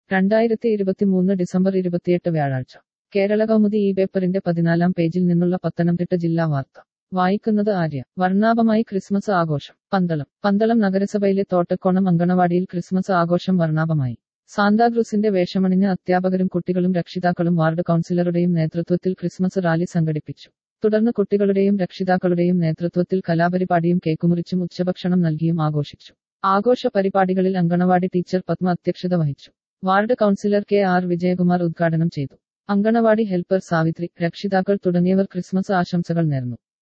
രണ്ടായിരത്തി ഇരുപത്തിമൂന്ന് ഡിസംബർ ഇരുപത്തിയെട്ട് വ്യാഴാഴ്ച കേരള കൗമുദി ഈ പേപ്പറിന്റെ പതിനാലാം പേജിൽ നിന്നുള്ള പത്തനംതിട്ട ജില്ലാ വാർത്ത വായിക്കുന്നത് ആര്യ വർണ്ണാഭമായി ക്രിസ്മസ് ആഘോഷം പന്തളം പന്തളം നഗരസഭയിലെ തോട്ടക്കോണം അങ്കണവാടിയിൽ ക്രിസ്മസ് ആഘോഷം വർണ്ണാഭമായി സാന്താക്രൂസിന്റെ വേഷമണിഞ്ഞ അധ്യാപകരും കുട്ടികളും രക്ഷിതാക്കളും വാർഡ് കൗൺസിലറുടെയും നേതൃത്വത്തിൽ ക്രിസ്മസ് റാലി സംഘടിപ്പിച്ചു തുടർന്ന് കുട്ടികളുടെയും രക്ഷിതാക്കളുടെയും നേതൃത്വത്തിൽ കലാപരിപാടിയും കേക്കുമുറിച്ചും ഉച്ചഭക്ഷണം നൽകിയും ആഘോഷിച്ചു ആഘോഷ പരിപാടികളിൽ അങ്കണവാടി ടീച്ചർ പത്മ അധ്യക്ഷത വഹിച്ചു ward councillor K R Vijayakumar ഉദ്ഘാടനം ചെയ്തു അങ്കണവാടി ഹെൽപ്പർ സാവിത്രി രക്ഷിതാക്കൾ തുടങ്ങിയവർ ക്രിസ്മസ് ആശംസകൾ നേർന്നു